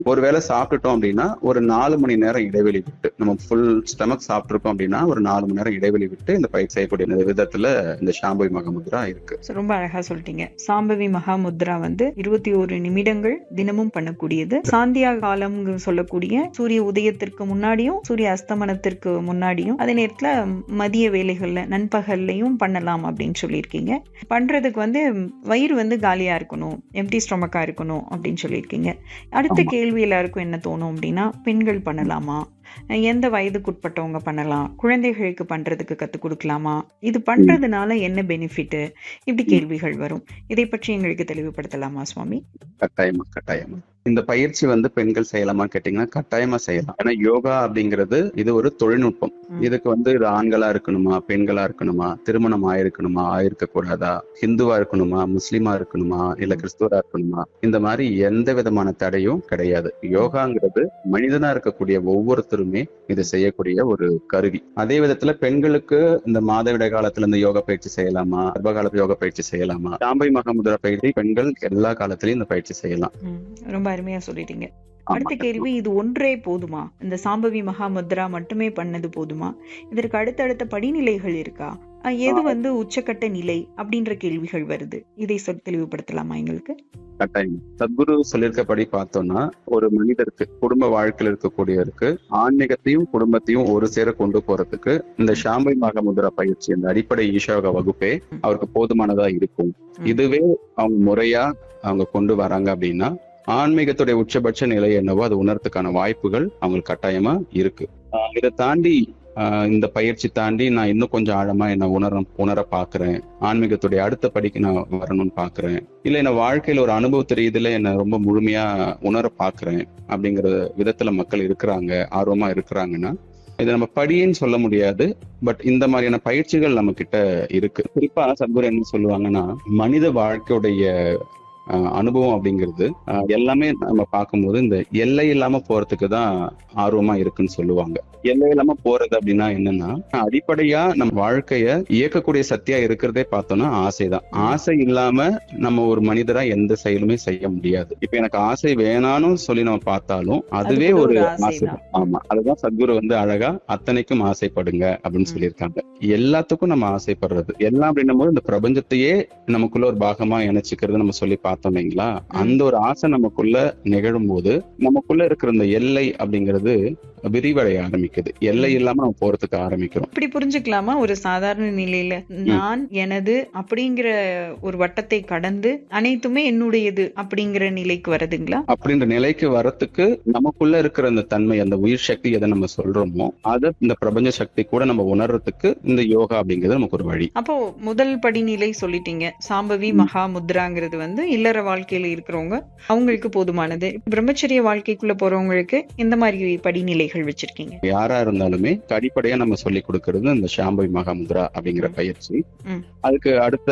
ஒருவேளை சாப்பிட்டுட்டோம் அப்படின்னா ஒரு நாலு மணி நேரம் இடைவெளி விட்டு நம்ம ஃபுல் ஸ்டமக் சாப்பிட்டுருக்கோம் அப்படின்னா ஒரு நாலு மணி நேரம் இடைவெளி விட்டு இந்த பயிற்சி செய்யக்கூடிய விதத்துல இந்த ஷாம்பவி மகமுத்ரா இருக்கு So, ரொம்ப அழகா சொல்லிட்டீங்க சாம்பவி மகாமுத்ரா வந்து இருபத்தி ஒரு நிமிடங்கள் தினமும் பண்ணக்கூடியது சாந்தியா காலம் சொல்லக்கூடிய சூரிய உதயத்திற்கு முன்னாடியும் சூரிய அஸ்தமனத்திற்கு முன்னாடியும் அதே நேரத்துல மதிய வேலைகள்ல நண்பகல்லையும் பண்ணலாம் அப்படின்னு சொல்லியிருக்கீங்க பண்றதுக்கு வந்து வயிறு வந்து காலியா இருக்கணும் எம்டி ஸ்டொமக்கா இருக்கணும் அப்படின்னு சொல்லியிருக்கீங்க அடுத்த ஆமா. கேள்வி எல்லாருக்கும் என்ன தோணும் அப்படின்னா பெண்கள் பண்ணலாமா எந்த வயதுக்குட்பட்டவங்க பண்ணலாம் குழந்தைகளுக்கு பண்றதுக்கு கத்துக் கொடுக்கலாமா இது பண்றதுனால என்ன பெனிஃபிட் இப்படி கேள்விகள் வரும் இதை பற்றி எங்களுக்கு தெளிவுபடுத்தலாமா சுவாமி கட்டாயமா கட்டாயமா இந்த பயிற்சி வந்து பெண்கள் செய்யலாமா கேட்டீங்கன்னா கட்டாயமா செய்யலாம் ஏன்னா யோகா அப்படிங்கிறது இது ஒரு தொழில்நுட்பம் ம். இதுக்கு வந்து இது ஆண்களா இருக்கணுமா பெண்களா இருக்கணுமா திருமணம் ஆயிருக்கணுமா ஆயிருக்க கூடாதா ஹிந்துவா இருக்கணுமா முஸ்லிமா இருக்கணுமா இல்ல கிறிஸ்துவரா இருக்கணுமா இந்த மாதிரி எந்த விதமான தடையும் கிடையாது யோகாங்கிறது மனிதனா இருக்கக்கூடிய ஒவ்வொருத்தருமே இது செய்யக்கூடிய ஒரு கருவி அதே விதத்துல பெண்களுக்கு இந்த மாதவிட காலத்துல இந்த யோகா பயிற்சி செய்யலாமா கர்ப்பகால யோகா பயிற்சி செய்யலாமா சாம்பை மகமுதிரா பயிற்சி பெண்கள் எல்லா காலத்திலயும் இந்த பயிற்சி செய்யலாம் ம், ரொம்ப அருமையா சொல்லிட்டீங்க ஆமா. அடுத்த கேள்வி இது ஒன்றே போதுமா இந்த சாம்பவி மகாமுத்ரா மட்டுமே பண்ணது போதுமா இதற்கு அடுத்தடுத்த படிநிலைகள் இருக்கா அஹ், எது வந்து உச்சக்கட்ட நிலை அப்படின்ற கேள்விகள் வருது இதை சொல் தெளிவுபடுத்தலாமா எங்களுக்கு கட்டாயம் சத்குரு சொல்லியிருக்கபடி பார்த்தோம்னா ஒரு மனிதருக்கு குடும்ப வாழ்க்கையில் இருக்கக்கூடியவருக்கு ஆன்மீகத்தையும் குடும்பத்தையும் ஒரு சேர கொண்டு போறதுக்கு இந்த ஷாம்பை மகமுத்ரா பயிற்சி இந்த அடிப்படை ஈஷோக வகுப்பே அவருக்கு போதுமானதா இருக்கும் ம். இதுவே அவங்க முறையா அவங்க கொண்டு வராங்க அப்படின்னா ஆன்மீகத்துடைய உச்சபட்ச நிலை என்னவோ அது உணர்றதுக்கான வாய்ப்புகள் அவங்களுக்கு கட்டாயமா இருக்கு ஆஹ் இதை தாண்டி ஆஹ் இந்த பயிற்சி தாண்டி நான் இன்னும் கொஞ்சம் ஆழமா என்ன உணர உணர பாக்குறேன் ஆன்மீகத்துடைய அடுத்த படிக்கு நான் வரணும்னு பாக்குறேன் இல்ல என்ன வாழ்க்கையில ஒரு அனுபவ ரீதியில என்ன ரொம்ப முழுமையா உணர பாக்குறேன் அப்படிங்கிற விதத்துல மக்கள் இருக்கிறாங்க ஆர்வமா இருக்கிறாங்கன்னா இதை நம்ம படின்னு சொல்ல முடியாது பட் இந்த மாதிரியான பயிற்சிகள் நம்ம கிட்ட இருக்கு குறிப்பா சத்குரு என்ன சொல்லுவாங்கன்னா மனித வாழ்க்கையுடைய ஆஹ், அனுபவம் அப்படிங்கிறது ஆஹ், எல்லாமே நம்ம பார்க்கும்போது இந்த எல்லை இல்லாம போறதுக்கு தான் ஆர்வமா இருக்குன்னு சொல்லுவாங்க எல்லை இல்லாம போறது அப்படின்னா என்னன்னா அடிப்படையா நம்ம வாழ்க்கைய இயக்கக்கூடிய சக்தியா இருக்கிறதே பார்த்தோம்னா ஆசைதான் ஆசை இல்லாம நம்ம ஒரு மனிதரா எந்த செயலுமே செய்ய முடியாது இப்ப எனக்கு ஆசை வேணாம்னு சொல்லி நம்ம பார்த்தாலும் அதுவே கூட ஒரு ஒரு ஆசை ஆசைதான். ஆமா அதுதான் சத்குரு வந்து அழகா அத்தனைக்கும் ஆசைப்படுங்க அப்படின்னு ம். சொல்லியிருக்காங்க எல்லாத்துக்கும் நம்ம ஆசைப்படுறது எல்லாம் அப்படின்னும் போது இந்த பிரபஞ்சத்தையே நமக்குள்ள ஒரு பாகமா இணைச்சிக்கிறது நம்ம சொல்லி பார்த்தோம் இல்லைங்களா அந்த ஒரு ஆசை நமக்குள்ள நிகழும் போது நமக்குள்ள இருக்கிற இந்த எல்லை அப்படிங்கிறது விரிவடைய ஆரம்பிக்குது எல்லை இல்லாம நம்ம போறதுக்கு ஆரம்பிக்கிறோம் இப்படி புரிஞ்சுக்கலாமா ஒரு சாதாரண நிலையில நான் எனது அப்படிங்கிற ஒரு வட்டத்தை கடந்து அனைத்துமே என்னுடையது அப்படிங்கிற நிலைக்கு வருதுங்களா அப்படின்ற நிலைக்கு வரத்துக்கு நமக்குள்ள இருக்கிற அந்த தன்மை அந்த உயிர் சக்தி எதை நம்ம சொல்றோமோ அதை இந்த பிரபஞ்ச சக்தி கூட நம்ம உணர்றதுக்கு இந்த யோகா அப்படிங்கிறது நமக்கு ஒரு வழி அப்போ முதல் படிநிலை சொல்லிட்டீங்க சாம்பவி மகா முத்ராங்கிறது வந்து இல்லற வாழ்க்கையில இருக்கிறவங்க அவங்களுக்கு போதுமானது பிரம்மச்சரிய வாழ்க்கைக்குள்ள போறவங்களுக்கு எந்த மாதிரி படிநிலைகள் வச்சிருக்கீங்க யாரா இருந்தாலுமே அடிப்படையா நம்ம சொல்லி கொடுக்கிறது இந்த ஷாம்பை மகாமுத்ரா அப்படிங்கிற பயிற்சி ம். அதுக்கு அடுத்த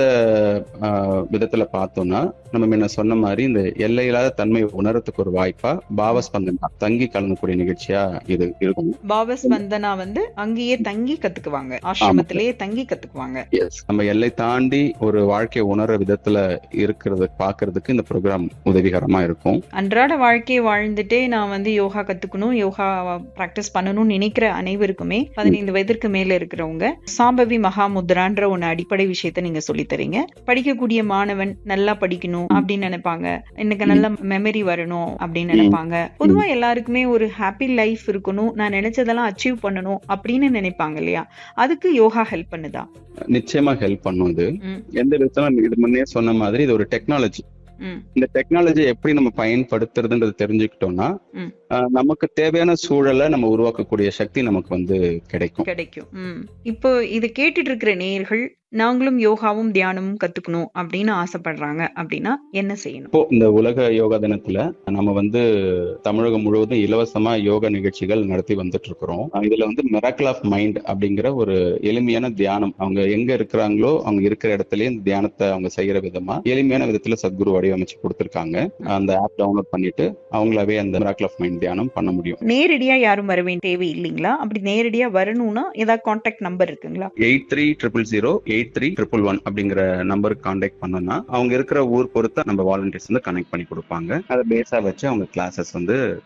ஆஹ், விதத்துல பார்த்தோம்னா நம்ம முன்ன சொன்ன மாதிரி இந்த எல்லையில்லாத தன்மை உணரத்துக்கு ஒரு வாய்ப்பா பாவஸ்பந்தனா தங்கி கலந்தக்கூடிய நிகழ்ச்சியா இது இருக்கும் பாவஸ் வந்தனா வந்து அங்கேயே தங்கி கத்துக்குவாங்க ஆசிரமத்திலேயே தங்கி கத்துக்குவாங்க நம்ம எல்லை தாண்டி ஒரு வாழ்க்கையை உணர விதத்துல இருக்கிறத பாக்குறதுக்கு இந்த ப்ரோக்ராம் உதவிகரமா இருக்கும் அன்றாட வாழ்க்கையை வாழ்ந்துட்டே நான் வந்து யோகா கத்துக்கணும் யோகா பிராக்டிஸ் பண்ணணும்னு நினைக்கிற அனைவருக்குமே பதினைந்து வயதிற்கு மேல இருக்கிறவங்க சாம்பவி மகாமுத்ரான்ற ஒன்னு அடிப்படை விஷயத்த நீங்க சொல்லித் தரீங்க படிக்கக்கூடிய மாணவன் நல்லா படிக்கணும் அப்படின்னு நினைப்பாங்க எனக்கு நல்ல மெமரி வரணும் அப்படின்னு நினைப்பாங்க பொதுவா எல்லாருக்குமே ஒரு ஹாப்பி லைஃப் இருக்கணும் நான் நினைச்சதெல்லாம் அச்சீவ் பண்ணணும் அப்படின்னு நினைப்பாங்க இல்லையா அதுக்கு யோகா ஹெல்ப் பண்ணுதா நிச்சயமா ஹெல்ப் பண்ணும் இது ம். எந்த விதத்துல இது முன்னே சொன்ன மாதிரி இது ஒரு டெக்னாலஜி ம். இந்த டெக்னாலஜி எப்படி நம்ம பயன்படுத்துறதுன்றது தெரிஞ்சுக்கிட்டோம்னா ம். ஆஹ், நமக்கு தேவையான சூழலை நம்ம உருவாக்கக்கூடிய சக்தி நமக்கு வந்து கிடைக்கும் கிடைக்கும் ம். இப்போ இது கேட்டுட்டு இருக்கிற நேயர்கள் நாங்களும் யோகாவும் தியானமும் கத்துக்கணும் அப்படின்னு ஆசைப்படுறாங்க அப்படின்னா என்ன செய்யணும் இப்போ இந்த உலக யோகா தினத்துல நம்ம வந்து தமிழகம் முழுவதும் இலவசமா யோகா நிகழ்ச்சிகள் நடத்தி வந்துட்டு இருக்கிறோம் ஆஹ், இதுல வந்து மிராக்கிள் ஆஃப் மைண்ட் அப்படிங்கிற ஒரு எளிமையான தியானம் அவங்க எங்க இருக்கிறாங்களோ அவங்க இருக்கிற இடத்துலயே இந்த தியானத்தை அவங்க செய்யற விதமா எளிமையான விதத்துல சத்குரு வடிவமைச்சு கொடுத்திருக்காங்க அந்த ஆப் டவுன்லோட் பண்ணிட்டு அவங்களாவே அந்த மிராக்கிள் ஆஃப் மைண்ட் தியானம் பண்ண முடியும் நேரடியா யாரும் வர வேண்டிய தேவை இல்லைங்களா அப்படி நேரடியா வரணும்னா ஏதாவது காண்டாக்ட் நம்பர் இருக்குங்களா eight three triple zero eight three triple one அப்படிங்கிற நம்பருக்கு கான்டாக்ட் பண்ணோம்னா அவங்க இருக்கிற ஊர் பொறுத்து நம்ம வாலண்டியர்ஸ் வந்து கனெக்ட் பண்ணி கொடுப்பாங்க அதை பேஸா வச்சு அவங்க கிளாஸஸ் வந்து